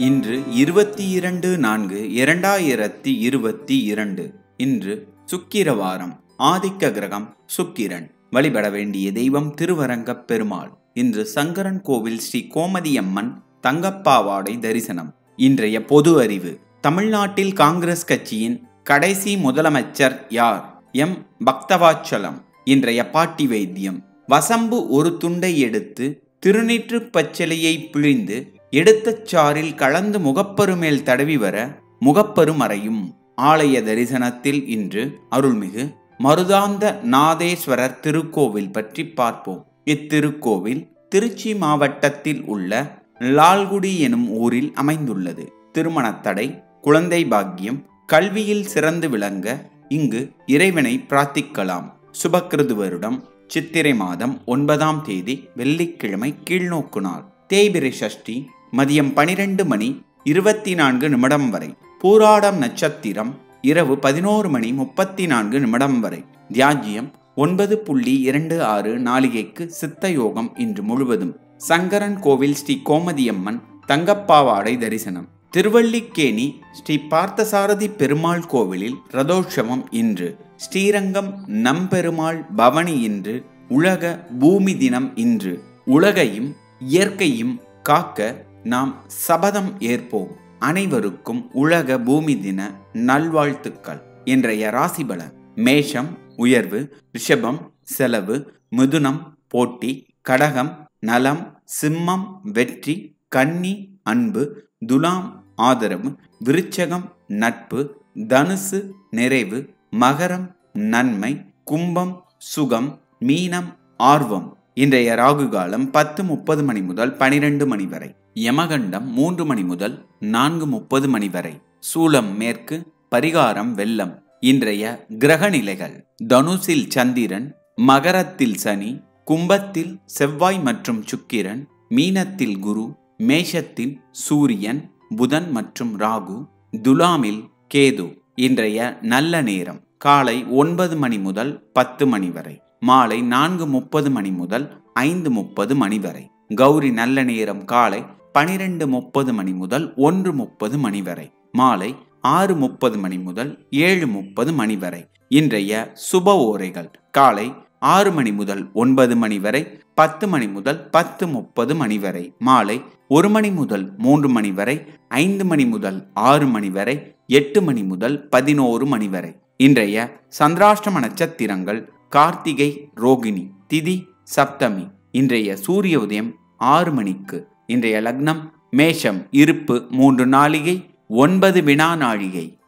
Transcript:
இன்று இருபத்தி இரண்டு நான்கு இரண்டாயிரத்தி இருபத்தி இரண்டு இன்று சுக்கிரவாரம் ஆதிக்க கிரகம் சுக்கிரன் வழிபட வேண்டிய தெய்வம் திருவரங்கப் பெருமாள் இன்று சங்கரன் கோவில் ஸ்ரீ கோமதியம்மன் தங்கப்பாவாடை தரிசனம் இன்றைய பொது அறிவு தமிழ்நாட்டில் காங்கிரஸ் கட்சியின் கடைசி முதலமைச்சர் யார் எம் பக்தவாச்சலம் இன்றைய பாட்டி வைத்தியம் வசம்பு ஒரு துண்டை எடுத்து திருநீற்று பச்சிலையை பிழிந்து எடுத்த சாறில் கலந்து முகப்பரு மேல் தடவி வர முகப்பரு மறையும் ஆலய தரிசனத்தில் இன்று அருள்மிகு மருதாந்த நாதேஸ்வரர் திருக்கோவில் பற்றி பார்ப்போம் இத்திருக்கோவில் திருச்சி மாவட்டத்தில் உள்ள லால்குடி எனும் ஊரில் அமைந்துள்ளது திருமணத்தடை குழந்தை பாக்கியம் கல்வியில் சிறந்து விளங்க இங்கு இறைவனை பிரார்த்திக்கலாம் சுபக்கிருது வருடம் சித்திரை மாதம் ஒன்பதாம் தேதி வெள்ளிக்கிழமை கீழ்நோக்கு நாள் தேய்பிரை சஷ்டி மதியம் பனிரெண்டு மணி இருபத்தி நான்கு நிமிடம் வரை பூராடம் நட்சத்திரம் இரவு பதினோரு மணி முப்பத்தி நான்கு நிமிடம் வரை தியாஜ்யம் ஒன்பது புள்ளி இரண்டு ஆறு நாளிகைக்கு சித்த யோகம் இன்று முழுவதும் சங்கரன் கோவில் ஸ்ரீ கோமதியம்மன் தங்கப்பாவாடை தரிசனம் திருவல்லிக்கேணி ஸ்ரீ பார்த்தசாரதி பெருமாள் கோவிலில் ரதோற்சவம் இன்று ஸ்ரீரங்கம் நம்பெருமாள் பவனி இன்று உலக பூமி தினம் இன்று உலகையும் இயற்கையும் காக்க நாம் சபதம் ஏற்போம் அனைவருக்கும் உலக பூமி தின நல்வாழ்த்துக்கள் இன்றைய ராசிபலன் மேஷம் உயர்வு ரிஷபம் செலவு மிதுனம் போட்டி கடகம் நலம் சிம்மம் வெற்றி கன்னி அன்பு துலாம் ஆதரவு விருச்சகம் நட்பு தனுசு நிறைவு மகரம் நன்மை கும்பம் சுகம் மீனம் ஆர்வம் இன்றைய ராகு காலம் பத்து முப்பது மணி முதல் பனிரெண்டு மணி வரை யமகண்டம் மூன்று மணி முதல் நான்கு முப்பது மணி வரை சூலம் மேற்கு பரிகாரம் வெள்ளம் இன்றைய கிரக நிலைகள் தனுசில் சந்திரன் மகரத்தில் சனி கும்பத்தில் செவ்வாய் மற்றும் சுக்கிரன் மீனத்தில் குரு மேஷத்தில் சூரியன் புதன் மற்றும் ராகு துலாமில் கேது இன்றைய நல்ல நேரம் காலை ஒன்பது மணி முதல் பத்து மணி வரை மாலை நான்கு முப்பது மணி முதல் ஐந்து முப்பது மணி வரை கௌரி நல்ல நேரம் காலை பனிரெண்டு முப்பது மணி முதல் ஒன்று முப்பது மணி வரை மாலை ஆறு முப்பது மணி முதல் ஏழு முப்பது மணி வரை இன்றைய சுப ஓரைகள் காலை ஆறு மணி முதல் ஒன்பது மணி வரை பத்து மணி முதல் பத்து முப்பது மணி வரை மாலை ஒரு மணி முதல் மூன்று மணி வரை ஐந்து மணி முதல் ஆறு மணி வரை எட்டு மணி முதல் பதினோரு மணி வரை இன்றைய சந்திராஷ்டம நட்சத்திரங்கள் கார்த்திகை ரோகிணி திதி சப்தமி இன்றைய சூரிய உதயம் ஆறு மணிக்கு இன்றைய லக்னம் மேஷம் இருப்பு மூன்று நாளிகை ஒன்பது வினா நாழிகை